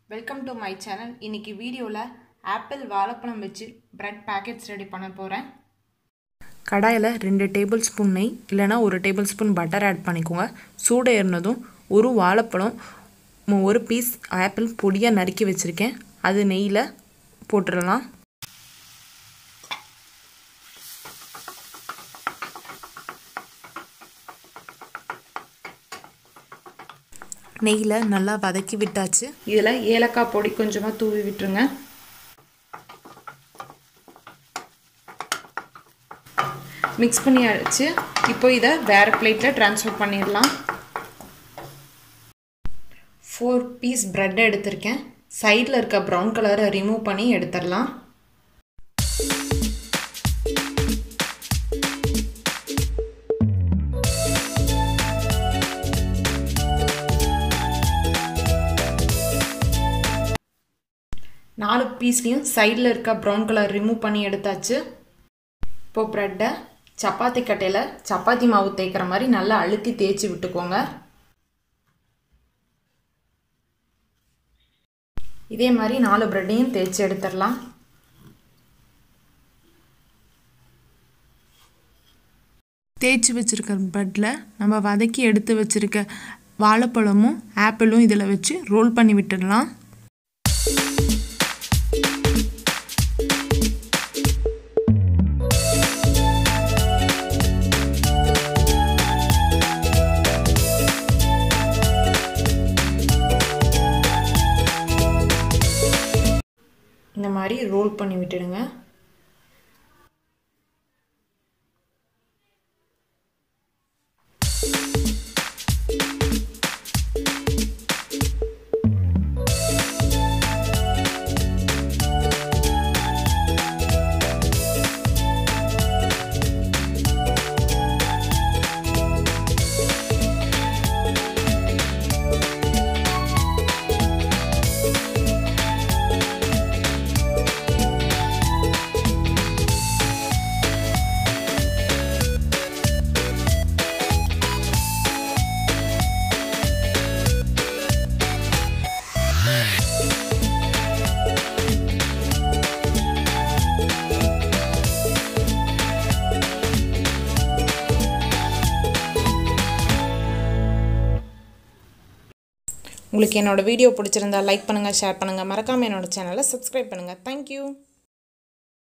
welcome to my channel இன்னைக்கு வீடியோவில் apple வாழைப்பழம் வச்சு பிரெட் பேக்கெட்ஸ் ரெடி பண்ண போகிறேன் கடாயில் ரெண்டு டேபிள் ஸ்பூன் நெய் இல்லைனா ஒரு டேபிள் ஸ்பூன் பட்டர் ஆட் பண்ணிக்கோங்க சூடு ஏறினதும் ஒரு வாழைப்பழம் மு- ஒரு பீஸ் ஆப்பிள் பொடியாக நறுக்கி வச்சுருக்கேன் அது நெய்யில் போட்டுடலாம் நெய்யில் நல்லா வதக்கி விட்டாச்சு இதில் ஏலக்காய் பொடி கொஞ்சமாக தூவி விட்டுருங்க மிக்ஸ் பண்ணியாச்சு இப்போ இதை வேறு பிளேட்டில் ட்ரான்ஸ்ஃபர் பண்ணிடலாம் ஃபோர் பீஸ் ப்ரெட் எடுத்திருக்கேன் சைடில் இருக்க ப்ரௌன் கலரை ரிமூவ் பண்ணி எடுத்துடலாம் நாலு பீஸ்லேயும் சைடில் இருக்க ப்ரௌன் கலர் ரிமூவ் பண்ணி எடுத்தாச்சு இப்போ ப்ரெட்டை சப்பாத்தி கட்டையில் சப்பாத்தி மாவு தேய்க்கிற மாதிரி நல்லா அழுத்தி தேய்ச்சி விட்டுக்கோங்க இதே மாதிரி நாலு ப்ரெட்டையும் தேய்ச்சி எடுத்துடலாம் தேய்ச்சி வச்சுருக்க ப்ரெட்டில் நம்ம வதக்கி எடுத்து வச்சுருக்க வாழைப்பழமும் ஆப்பிளும் இதில் வச்சு ரோல் பண்ணி விட்டுடலாம் இந்த மாதிரி ரோல் பண்ணி விட்டுடுங்க உங்களுக்கு என்னோட வீடியோ பிடிச்சிருந்தா லைக் பண்ணுங்கள் ஷேர் பண்ணுங்கள் மறக்காமல் என்னோட சேனலை சப்ஸ்கிரைப் பண்ணுங்கள் தேங்க்யூ